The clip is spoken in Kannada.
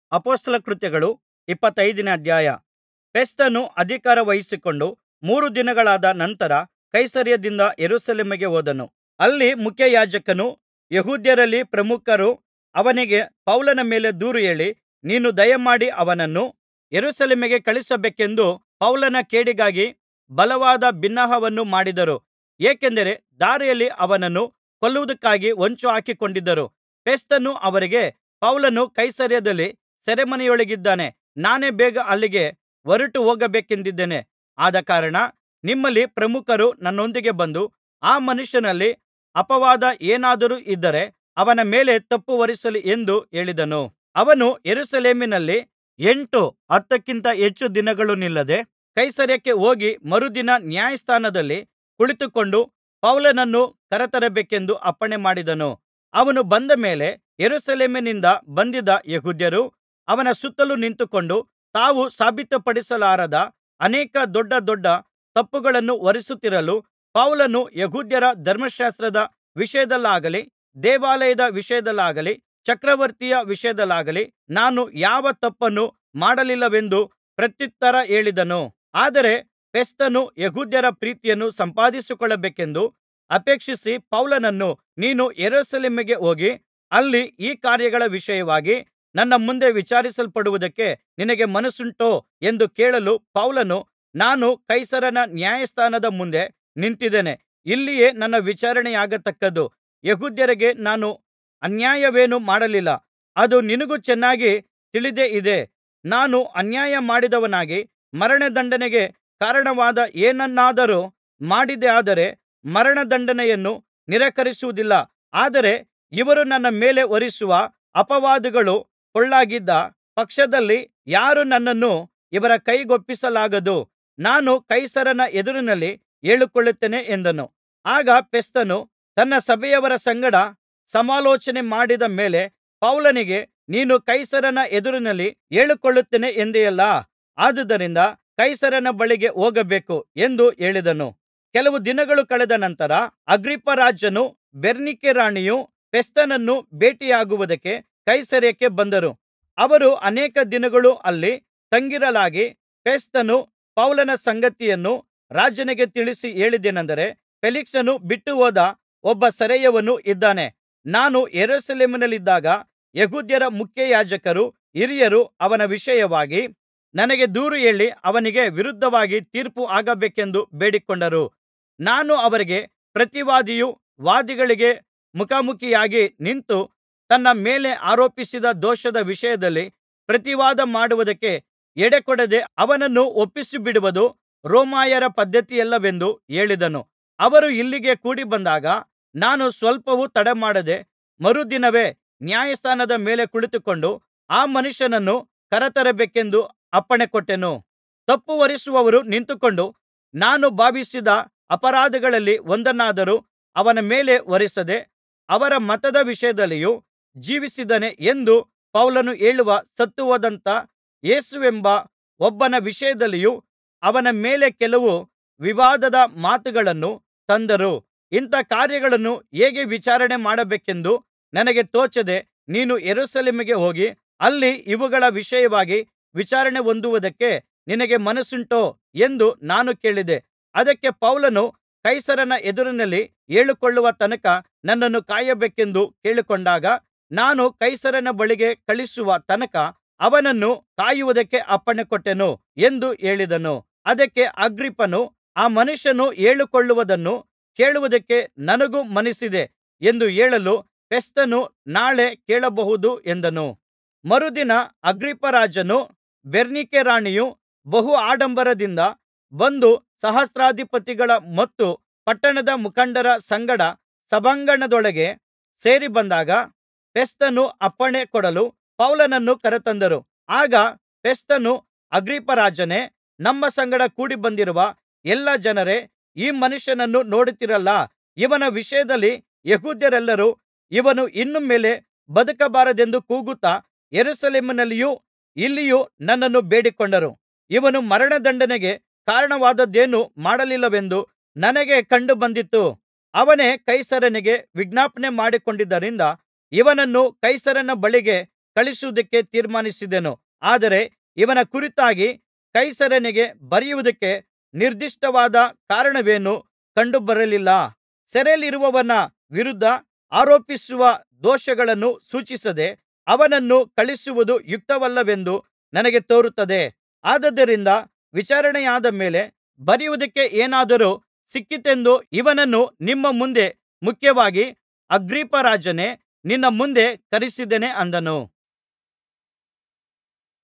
ಅಪೊಸ್ತಲರ ಕೃತ್ಯಗಳು ಇಪ್ಪತ್ತೈದನೇ ಅಧ್ಯಾಯ ಫೆಸ್ತನು ಅಧಿಕಾರ ವಹಿಸಿಕೊಂಡು ಮೂರು ದಿನಗಳಾದ ನಂತರ ಕೈಸರೈಯದಿಂದ ಯೆರೂಸಲೇಮಿಗೆ ಹೋದನು ಅಲ್ಲಿ ಮುಖ್ಯಯಾಜಕನೂ ಯೆಹೂದ್ಯರಲ್ಲಿ ಪ್ರಮುಖರೂ ಅವನಿಗೆ ಪೌಲನ ಮೇಲೆ ದೂರು ಹೇಳಿ ನೀನು ದಯಮಾಡಿ ಅವನನ್ನು ಯೆರೂಸಲೇಮಿಗೆ ಕಳುಹಿಸಬೇಕೆಂದು ಪೌಲನ ಕೇಡಿಗಾಗಿ ಬಲವಾದ ಬಿನ್ನಹವನ್ನು ಮಾಡಿದರು ಏಕೆಂದರೆ ದಾರಿಯಲ್ಲಿ ಅವನನ್ನು ಕೊಲ್ಲುವುದಕ್ಕಾಗಿ ಹೊಂಚು ಹಾಕಿಕೊಂಡಿದ್ದರು ಫೆಸ್ತನು ಅವರಿಗೆ ಪೌಲನು ಕೈಸರೈಯದಲ್ಲಿ ಸೆರೆಮನೆಯೊಳಗಿದ್ದಾನೆ ನಾನೇ ಬೇಗ ಅಲ್ಲಿಗೆ ಹೊರಟು ಹೋಗಬೇಕೆಂದಿದ್ದೇನೆ ಆದಕಾರಣ ನಿಮ್ಮಲ್ಲಿ ಪ್ರಮುಖರು ನನ್ನೊಂದಿಗೆ ಬಂದು ಆ ಮನುಷ್ಯನಲ್ಲಿ ಅಪವಾದ ಏನಾದರೂ ಇದ್ದರೆ ಅವನ ಮೇಲೆ ತಪ್ಪು ಹೊರಿಸಲಿ ಎಂದು ಹೇಳಿದನು ಅವನು ಯೆರೂಸಲೇಮಿನಲ್ಲಿ ಎಂಟು ಹತ್ತಕ್ಕಿಂತ ಹೆಚ್ಚು ದಿನಗಳು ನಿಲ್ಲದೆ ಕೈಸರೈಯಕ್ಕೆ ಹೋಗಿ ಮರುದಿನ ನ್ಯಾಯಸ್ಥಾನದಲ್ಲಿ ಕುಳಿತುಕೊಂಡು ಪೌಲನನ್ನು ಕರತರಬೇಕೆಂದು ಅಪ್ಪಣೆ ಮಾಡಿದನು ಅವನು ಬಂದ ಮೇಲೆ ಯೆರೂಸಲೇಮಿನಿಂದ ಬಂದಿದ್ದ ಯೆಹೂದ್ಯರು ಅವನ ಸುತ್ತಲು ನಿಂತುಕೊಂಡು ತಾವು ಸಾಬೀತುಪಡಿಸಲಾರದ ಅನೇಕ ದೊಡ್ಡ ದೊಡ್ಡ ತಪ್ಪುಗಳನ್ನು ಹೊರಿಸುತ್ತಿರಲು ಪೌಲನು ಯೆಹೂದ್ಯರ ಧರ್ಮಶಾಸ್ತ್ರದ ವಿಷಯದಲ್ಲಾಗಲಿ ದೇವಾಲಯದ ವಿಷಯದಲ್ಲಾಗಲಿ ಚಕ್ರವರ್ತಿಯ ವಿಷಯದಲ್ಲಾಗಲಿ ನಾನು ಯಾವ ತಪ್ಪನ್ನೂ ಮಾಡಲಿಲ್ಲವೆಂದು ಪ್ರತ್ಯುತ್ತರ ಹೇಳಿದನು ಆದರೆ ಫೆಸ್ತನು ಯೆಹೂದ್ಯರ ಪ್ರೀತಿಯನ್ನು ಸಂಪಾದಿಸಿಕೊಳ್ಳಬೇಕೆಂದು ಅಪೇಕ್ಷಿಸಿ ಪೌಲನನ್ನು ನೀನು ಯೆರೂಸಲೇಮಿಗೆ ಹೋಗಿ ಅಲ್ಲಿ ಈ ಕಾರ್ಯಗಳ ವಿಷಯವಾಗಿ ನನ್ನ ಮುಂದೆ ವಿಚಾರಿಸಲ್ಪಡುವುದಕ್ಕೆ ನಿನಗೆ ಮನಸ್ಸುಂಟೋ ಎಂದು ಕೇಳಲು ಪೌಲನು ನಾನು ಕೈಸರನ ನ್ಯಾಯಸ್ಥಾನದ ಮುಂದೆ ನಿಂತಿದ್ದೇನೆ ಇಲ್ಲಿಯೇ ನನ್ನ ವಿಚಾರಣೆಯಾಗತಕ್ಕದ್ದು ಯೆಹೂದ್ಯರಿಗೆ ನಾನು ಅನ್ಯಾಯವೇನೂ ಮಾಡಲಿಲ್ಲ ಅದು ನಿನಗೂ ಚೆನ್ನಾಗಿ ತಿಳಿದೇ ಇದೆ ನಾನು ಅನ್ಯಾಯ ಮಾಡಿದವನಾಗಿ ಮರಣದಂಡನೆಗೆ ಕಾರಣವಾದ ಏನನ್ನಾದರೂ ಮಾಡಿದ್ದೇ ಆದರೆ ಮರಣದಂಡನೆಯನ್ನು ನಿರಾಕರಿಸುವುದಿಲ್ಲ ಆದರೆ ಇವರು ನನ್ನ ಮೇಲೆ ಹೊರಿಸುವ ಅಪವಾದುಗಳು ಪೊಳ್ಳಾಗಿದ್ದ ಪಕ್ಷದಲ್ಲಿ ಯಾರೂ ನನ್ನನ್ನು ಇವರ ಕೈಗೊಪ್ಪಿಸಲಾಗದು ನಾನು ಕೈಸರನ ಎದುರಿನಲ್ಲಿ ಹೇಳಿಕೊಳ್ಳುತ್ತೇನೆ ಎಂದನು ಆಗ ಫೆಸ್ತನು ತನ್ನ ಸಭೆಯವರ ಸಂಗಡ ಸಮಾಲೋಚನೆ ಮಾಡಿದ ಮೇಲೆ ಪೌಲನಿಗೆ ನೀನು ಕೈಸರನ ಎದುರಿನಲ್ಲಿ ಹೇಳಿಕೊಳ್ಳುತ್ತೇನೆ ಎಂದೆಯಲ್ಲಾ ಆದುದರಿಂದ ಕೈಸರನ ಬಳಿಗೆ ಹೋಗಬೇಕು ಎಂದು ಹೇಳಿದನು ಕೆಲವು ದಿನಗಳು ಕಳೆದ ನಂತರ ಅಗ್ರಿಪ್ಪರಾಜನೂ ಬೆರ್ನಿಕೆ ರಾಣಿಯೂ ಫೆಸ್ತನನ್ನು ಭೇಟಿಯಾಗುವುದಕ್ಕೆ ಕೈಸರೈಯಕ್ಕೆ ಬಂದರು ಅವರು ಅನೇಕ ದಿನಗಳು ಅಲ್ಲಿ ತಂಗಿರಲಾಗಿ ಫೆಸ್ತನು ಪೌಲನ ಸಂಗತಿಯನ್ನು ರಾಜನಿಗೆ ತಿಳಿಸಿ ಹೇಳಿದ್ದೇನೆಂದರೆ ಫೇಲಿಕ್ಸನು ಬಿಟ್ಟುಹೋದ ಒಬ್ಬ ಸೆರೆಯವನು ಇದ್ದಾನೆ ನಾನು ಯೆರೂಸಲೇಮಿನಲ್ಲಿದ್ದಾಗ ಯೆಹೂದ್ಯರ ಮುಖ್ಯಯಾಜಕರೂ ಹಿರಿಯರು ಅವನ ವಿಷಯವಾಗಿ ನನಗೆ ದೂರು ಹೇಳಿ ಅವನಿಗೆ ವಿರುದ್ಧವಾಗಿ ತೀರ್ಪು ಆಗಬೇಕೆಂದು ಬೇಡಿಕೊಂಡರು ನಾನು ಅವರಿಗೆ ಪ್ರತಿವಾದಿಯೂ ವಾದಿಗಳಿಗೆ ಮುಖಾಮುಖಿಯಾಗಿ ನಿಂತು ತನ್ನ ಮೇಲೆ ಆರೋಪಿಸಿದ ದೋಷದ ವಿಷಯದಲ್ಲಿ ಪ್ರತಿವಾದ ಮಾಡುವುದಕ್ಕೆ ಎಡೆಕೊಡದೆ ಅವನನ್ನು ಒಪ್ಪಿಸಿಬಿಡುವುದು ರೋಮಾಯರ ಪದ್ಧತಿಯಲ್ಲವೆಂದು ಹೇಳಿದನು ಅವರು ಇಲ್ಲಿಗೆ ಕೂಡಿಬಂದಾಗ ನಾನು ಸ್ವಲ್ಪವೂ ತಡಮಾಡದೆ ಮರುದಿನವೇ ನ್ಯಾಯಸ್ಥಾನದ ಮೇಲೆ ಕುಳಿತುಕೊಂಡು ಆ ಮನುಷ್ಯನನ್ನು ಕರತರಬೇಕೆಂದು ಅಪ್ಪಣೆಕೊಟ್ಟೆನು ತಪ್ಪು ಹೊರಿಸುವವರು ನಿಂತುಕೊಂಡು ನಾನು ಭಾವಿಸಿದ ಅಪರಾಧಗಳಲ್ಲಿ ಒಂದನ್ನಾದರೂ ಅವನ ಮೇಲೆ ಹೊರಿಸದೆ ಅವರ ಮತದ ವಿಷಯದಲ್ಲಿಯೂ ಜೀವಿಸಿದ್ದಾನೆ ಎಂದು ಪೌಲನು ಹೇಳುವ ಸತ್ತುಹೋದಂಥ ಯೇಸುವೆಂಬ ಒಬ್ಬನ ವಿಷಯದಲ್ಲಿಯೂ ಅವನ ಮೇಲೆ ಕೆಲವು ವಿವಾದದ ಮಾತುಗಳನ್ನು ತಂದರು ಇಂಥ ಕಾರ್ಯಗಳನ್ನು ಹೇಗೆ ವಿಚಾರಣೆ ಮಾಡಬೇಕೆಂದು ನನಗೆ ತೋಚದೆ ನೀನು ಯೆರೂಸಲೇಮಿಗೆ ಹೋಗಿ ಅಲ್ಲಿ ಇವುಗಳ ವಿಷಯವಾಗಿ ವಿಚಾರಣೆ ಹೊಂದುವುದಕ್ಕೆ ನಿನಗೆ ಮನಸ್ಸುಂಟೋ ಎಂದು ನಾನು ಕೇಳಿದೆ ಅದಕ್ಕೆ ಪೌಲನು ಕೈಸರನ ಎದುರಿನಲ್ಲಿ ಹೇಳಿಕೊಳ್ಳುವ ತನಕ ನನ್ನನ್ನು ಕಾಯಬೇಕೆಂದು ಕೇಳಿಕೊಂಡಾಗ ನಾನು ಕೈಸರನ ಬಳಿಗೆ ಕಳುಹಿಸುವ ತನಕ ಅವನನ್ನು ಕಾಯುವುದಕ್ಕೆ ಅಪ್ಪಣೆಕೊಟ್ಟೆನು ಎಂದು ಹೇಳಿದನು ಅದಕ್ಕೆ ಅಗ್ರಿಪ್ಪನು ಆ ಮನುಷ್ಯನು ಹೇಳಿಕೊಳ್ಳುವುದನ್ನು ಕೇಳುವುದಕ್ಕೆ ನನಗೂ ಮನಸ್ಸಿದೆ ಎಂದು ಹೇಳಲು ಫೆಸ್ತನು ನಾಳೆ ಕೇಳಬಹುದು ಎಂದನು ಮರುದಿನ ಅಗ್ರಿಪ್ಪರಾಜನೂ ಬೆರ್ನಿಕೆ ರಾಣಿಯೂ ಬಹು ಆಡಂಬರದಿಂದ ಬಂದು ಸಹಸ್ರಾಧಿಪತಿಗಳ ಮತ್ತು ಪಟ್ಟಣದ ಮುಖಂಡರ ಸಂಗಡ ಸಭಾಂಗಣದೊಳಗೆ ಸೇರಿ ಬಂದಾಗ ಫೆಸ್ತನು ಅಪ್ಪಣೆ ಕೊಡಲು ಪೌಲನನ್ನು ಕರೆತಂದರು ಆಗ ಫೆಸ್ತನು ಅಗ್ರಿಪ್ಪರಾಜನೇ ನಮ್ಮ ಸಂಗಡ ಕೂಡಿಬಂದಿರುವ ಎಲ್ಲಾ ಜನರೇ ಈ ಮನುಷ್ಯನನ್ನು ನೋಡುತ್ತೀರಲ್ಲಾ ಇವನ ವಿಷಯದಲ್ಲಿ ಯೆಹೂದ್ಯರೆಲ್ಲರೂ ಇವನು ಇನ್ನು ಮೇಲೆ ಬದುಕಬಾರದೆಂದು ಕೂಗುತ್ತಾ ಯೆರೂಸಲೇಮಿನಲ್ಲಿಯೂ ಇಲ್ಲಿಯೂ ನನ್ನನ್ನು ಬೇಡಿಕೊಂಡರು ಇವನು ಮರಣದಂಡನೆಗೆ ಕಾರಣವಾದದ್ದೇನೂ ಮಾಡಲಿಲ್ಲವೆಂದು ನನಗೆ ಕಂಡು ಬಂದಿತು ಅವನೇ ಕೈಸರನಿಗೆ ವಿಜ್ಞಾಪನೆ ಮಾಡಿಕೊಂಡದ್ದರಿಂದ ಇವನನ್ನು ಕೈಸರನ ಬಳಿಗೆ ಕಳುಹಿಸುವುದಕ್ಕೆ ತೀರ್ಮಾನಿಸಿದೆನು ಆದರೆ ಇವನ ಕುರಿತಾಗಿ ಕೈಸರನಿಗೆ ಬರೆಯುವುದಕ್ಕೆ ನಿರ್ದಿಷ್ಟವಾದ ಕಾರಣವೇನೂ ಕಂಡುಬರಲಿಲ್ಲ ಸೆರೆಯಲ್ಲಿರುವವನ ವಿರುದ್ಧ ಆರೋಪಿಸುವ ದೋಷಗಳನ್ನು ಸೂಚಿಸದೆ ಅವನನ್ನು ಕಳುಹಿಸುವುದು ಯುಕ್ತವಲ್ಲವೆಂದು ನನಗೆ ತೋರುತ್ತದೆ ಆದುದರಿಂದ ವಿಚಾರಣೆಯಾದ ಮೇಲೆ ಬರೆಯುವುದಕ್ಕೆ ಏನಾದರೂ ಸಿಕ್ಕೀತೆಂದು ಇವನನ್ನು ನಿಮ್ಮ ಮುಂದೆ ಮುಖ್ಯವಾಗಿ ಅಗ್ರಿಪ್ಪರಾಜನೇ ನಿನ್ನ ಮುಂದೆ ಕರೆಯಿಸಿದ್ದೇನೆ ಅಂದನು